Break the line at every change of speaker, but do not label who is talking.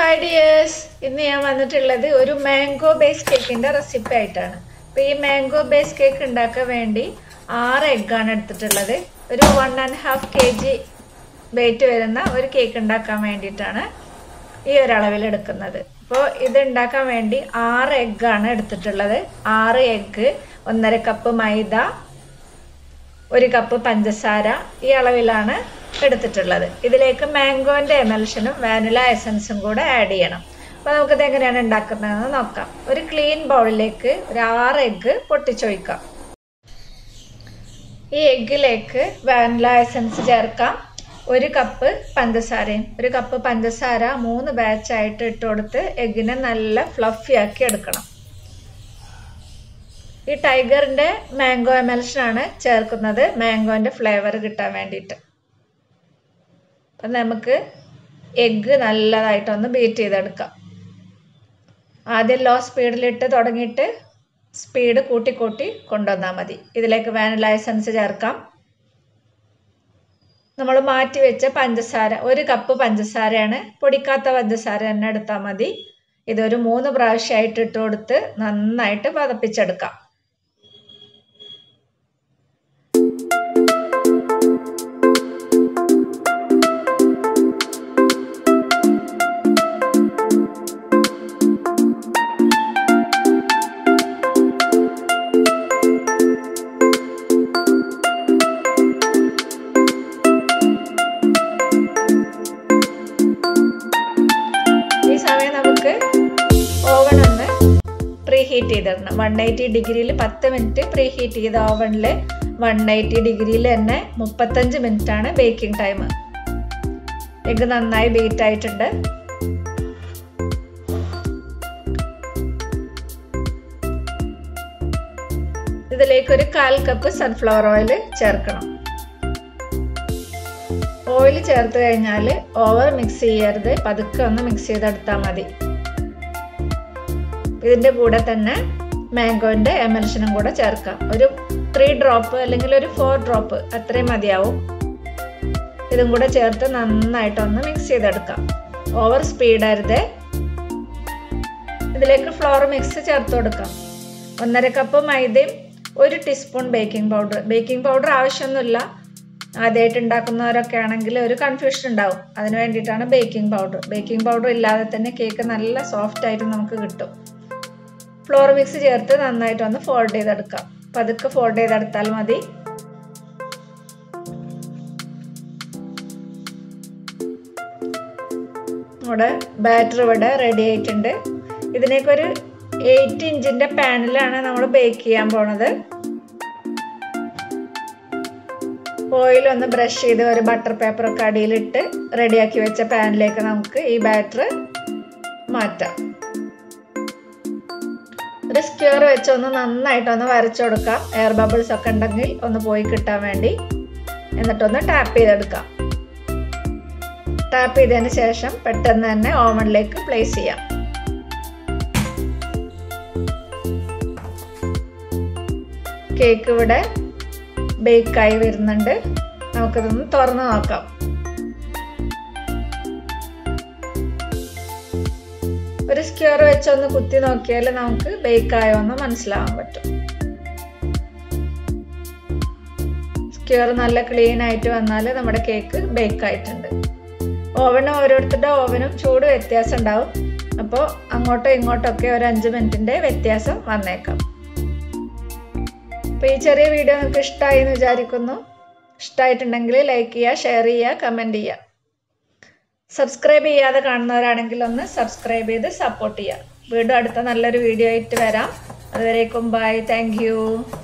hi dears ഇന്ന് ഞാൻ വന്നിട്ടുള്ളത് ഒരു മാംഗോ ബേസ് കേക്കിൻ്റെ റെസിപ്പി ആയിട്ടാണ് അപ്പോൾ ഈ മാംഗോ ബേസ് കേക്ക് ഉണ്ടാക്കാൻ വേണ്ടി ആറ് എഗ്ഗാണ് എടുത്തിട്ടുള്ളത് ഒരു one and half K G weight വരുന്ന ഒരു കേക്ക് ഉണ്ടാക്കാൻ വേണ്ടിയിട്ടാണ് ഈ ഒരളവിൽ എടുക്കുന്നത് അപ്പോൾ ഇത് ഉണ്ടാക്കാൻ വേണ്ടി ആറ് എഗ്ഗാണ് എടുത്തിട്ടുള്ളത് ആറ് എഗ്ഗ് ഒന്നര കപ്പ് മൈദ ഒരു കപ്പ് പഞ്ചസാര ഈ അളവിലാണ് എടുത്തിട്ടുള്ളത് ഇതിലേക്ക് മാംഗോൻ്റെ എമൽഷനും വാനില എസൻസും കൂടെ ആഡ് ചെയ്യണം അപ്പോൾ നമുക്കിത് എങ്ങനെയാണ് ഉണ്ടാക്കുന്നതെന്ന് നോക്കാം ഒരു ക്ലീൻ ബൗളിലേക്ക് ഒരു ആറ് എഗ്ഗ് പൊട്ടിച്ചൊഴിക്കാം ഈ എഗ്ഗിലേക്ക് വാനില എസൻസ് ചേർക്കാം ഒരു കപ്പ് പഞ്ചസാരയും ഒരു കപ്പ് പഞ്ചസാര മൂന്ന് ബാച്ചായിട്ട് ഇട്ട് കൊടുത്ത് എഗ്ഗിനെ നല്ല ഫ്ലഫി ആക്കി എടുക്കണം ഈ ടൈഗറിൻ്റെ മാംഗോ എമൽഷനാണ് ചേർക്കുന്നത് മാംഗോൻ്റെ ഫ്ലേവർ കിട്ടാൻ വേണ്ടിയിട്ട് അപ്പം നമുക്ക് എഗ്ഗ് നല്ലതായിട്ടൊന്ന് ബീറ്റ് ചെയ്തെടുക്കാം ആദ്യം ലോ സ്പീഡിലിട്ട് തുടങ്ങിയിട്ട് സ്പീഡ് കൂട്ടി കൂട്ടി കൊണ്ടുവന്നാൽ മതി ഇതിലേക്ക് വാനില എസൻസ് ചേർക്കാം നമ്മൾ മാറ്റി വെച്ച പഞ്ചസാര ഒരു കപ്പ് പഞ്ചസാരയാണ് പൊടിക്കാത്ത പഞ്ചസാര തന്നെ എടുത്താൽ മതി ഇതൊരു മൂന്ന് പ്രാവശ്യമായിട്ട് ഇട്ട് കൊടുത്ത് നന്നായിട്ട് പതപ്പിച്ചെടുക്കാം ഈ സമയം നമുക്ക് ഓവൺ ഒന്ന് പ്രീ ഹീറ്റ് ചെയ്തിടണം വൺ എയ്റ്റി ഡിഗ്രിയിൽ പത്ത് മിനിറ്റ് പ്രീ ഹീറ്റ് ചെയ്ത ഓവണിൽ വൺ എയ്റ്റി ഡിഗ്രിയിൽ തന്നെ മുപ്പത്തഞ്ച് മിനിറ്റ് ആണ് ബേക്കിംഗ് ടൈം എഗ്ഗ് നന്നായി ബീറ്റ് ആയിട്ടുണ്ട് ഇതിലേക്ക് ഒരു കാൽ കപ്പ് സൺഫ്ലവർ ഓയിൽ ചേർക്കണം ഓയിൽ ചേർത്ത് കഴിഞ്ഞാൽ ഓവർ മിക്സ് ചെയ്യരുത് പതുക്കെ ഒന്ന് മിക്സ് ചെയ്തെടുത്താൽ മതി ഇതിൻ്റെ കൂടെ തന്നെ മാംഗോൻ്റെ എമൽഷനും കൂടെ ചേർക്കാം ഒരു ത്രീ ഡ്രോപ്പ് അല്ലെങ്കിൽ ഒരു ഫോർ ഡ്രോപ്പ് അത്രയും മതിയാവും ഇതും കൂടെ ചേർത്ത് നന്നായിട്ടൊന്ന് മിക്സ് ചെയ്തെടുക്കാം ഓവർ സ്പീഡരുത് ഇതിലേക്ക് ഫ്ലോർ മിക്സ് ചേർത്ത് കൊടുക്കാം ഒന്നര കപ്പ് മൈദയും ഒരു teaspoon baking powder baking powder ആവശ്യമൊന്നുമില്ല ആദ്യമായിട്ട് ഉണ്ടാക്കുന്നവരൊക്കെ ആണെങ്കിൽ ഒരു കൺഫ്യൂഷൻ ഉണ്ടാവും അതിന് വേണ്ടിയിട്ടാണ് ബേക്കിംഗ് പൗഡർ ബേക്കിംഗ് പൗഡർ ഇല്ലാതെ തന്നെ കേക്ക് നല്ല സോഫ്റ്റ് ആയിട്ട് നമുക്ക് കിട്ടും ഫ്ലോർ മിക്സ് ചേർത്ത് നന്നായിട്ടൊന്ന് ഫോൾഡ് ചെയ്തെടുക്കാം പതുക്കെ ഫോൾഡ് ചെയ്തെടുത്താൽ മതി നമ്മുടെ ബാറ്റർ ഇവിടെ റെഡി ആയിട്ടുണ്ട് ഇതിനേക്കൊരു എയ്റ്റ് ഇഞ്ചിൻ്റെ പാനിലാണ് നമ്മൾ ബേക്ക് ചെയ്യാൻ പോണത് ഓയിൽ ഒന്ന് ബ്രഷ് ചെയ്ത് ഒരു ബട്ടർ പേപ്പറൊക്കെ അടിയിലിട്ട് റെഡിയാക്കി വെച്ച പാനിലേക്ക് നമുക്ക് ഈ ബാറ്റർ മാറ്റാം ഒരു സ്ക്യൂർ വെച്ച് ഒന്ന് നന്നായിട്ടൊന്ന് വരച്ചു കൊടുക്കാം എയർ ബബിൾസ് ഒക്കെ ഉണ്ടെങ്കിൽ ഒന്ന് പോയി കിട്ടാൻ വേണ്ടി എന്നിട്ടൊന്ന് ടാപ്പ് ചെയ്തെടുക്കാം ടാപ്പ് ചെയ്തതിന് ശേഷം പെട്ടെന്ന് തന്നെ ഓവനിലേക്ക് പ്ലേസ് ചെയ്യാം കേക്ക് ഇവിടെ ബേക്കായി വരുന്നുണ്ട് നമുക്കിതൊന്ന് തുറന്ന് നോക്കാം ഒരു സ്ക്യൂർ വെച്ചൊന്ന് കുത്തി നോക്കിയാൽ നമുക്ക് ബേക്കായോ എന്ന് മനസ്സിലാവാൻ പറ്റും സ്ക്യൂർ നല്ല ക്ലീൻ ആയിട്ട് വന്നാൽ നമ്മുടെ കേക്ക് ബേക്ക് ആയിട്ടുണ്ട് ഓവനും ഓരോരുത്തരുടെ ഓവനും ചൂട് വ്യത്യാസം ഉണ്ടാവും അപ്പോൾ അങ്ങോട്ടോ ഇങ്ങോട്ടോ ഒക്കെ ഒരു അഞ്ച് മിനിറ്റിൻ്റെ വ്യത്യാസം വന്നേക്കാം അപ്പോൾ ഈ ചെറിയ വീഡിയോ നിങ്ങൾക്ക് ഇഷ്ടമായി എന്ന് വിചാരിക്കുന്നു ഇഷ്ടമായിട്ടുണ്ടെങ്കിൽ ലൈക്ക് ചെയ്യുക ഷെയർ ചെയ്യുക കമൻറ്റ് ചെയ്യുക സബ്സ്ക്രൈബ് ചെയ്യാതെ കാണുന്നവരാണെങ്കിൽ ഒന്ന് സബ്സ്ക്രൈബ് ചെയ്ത് സപ്പോർട്ട് ചെയ്യുക വീണ്ടും അടുത്ത നല്ലൊരു വീഡിയോ ആയിട്ട് വരാം അതുവരേക്കും ബൈ താങ്ക്